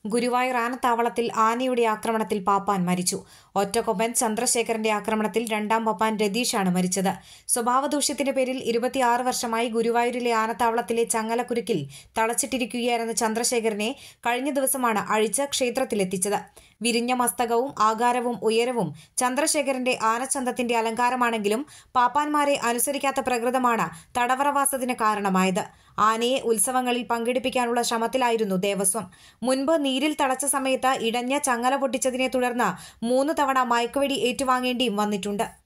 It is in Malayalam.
ഗുരുവായൂർ ആനത്താവളത്തിൽ ആനയുടെ ആക്രമണത്തിൽ പാപ്പാൻ മരിച്ചു ഒറ്റക്കൊമ്പൻ ചന്ദ്രശേഖരന്റെ ആക്രമണത്തിൽ രണ്ടാം പപ്പാൻ രതീഷാണ് മരിച്ചത് സ്വഭാവദൂഷ്യത്തിന്റെ പേരിൽ ഇരുപത്തിയാറ് വർഷമായി ഗുരുവായൂരിലെ ആനത്താവളത്തിലെ ചങ്ങലക്കുരുക്കിൽ തളച്ചിട്ടിരിക്കുകയായിരുന്ന ചന്ദ്രശേഖരനെ കഴിഞ്ഞ ദിവസമാണ് അഴിച്ച് ക്ഷേത്രത്തിലെത്തിച്ചത് വിരിഞ്ഞ മസ്തകവും ആകാരവും ഉയരവും ചന്ദ്രശേഖരന്റെ ആനച്ചന്തത്തിന്റെ അലങ്കാരമാണെങ്കിലും പാപ്പാന്മാരെ അനുസരിക്കാത്ത പ്രകൃതമാണ് തടവറവാസത്തിന് കാരണമായത് ആനയെ ഉത്സവങ്ങളിൽ പങ്കെടുപ്പിക്കാനുള്ള ശ്രമത്തിലായിരുന്നു ദേവസ്വം മുൻപ് നീരിൽ തളച്ച സമയത്ത് ഇടഞ്ഞ ചങ്ങല പൊട്ടിച്ചതിനെ തുടർന്ന് മൂന്ന് തവണ മയക്കുവെടി ഏറ്റുവാങ്ങേണ്ടിയും വന്നിട്ടുണ്ട്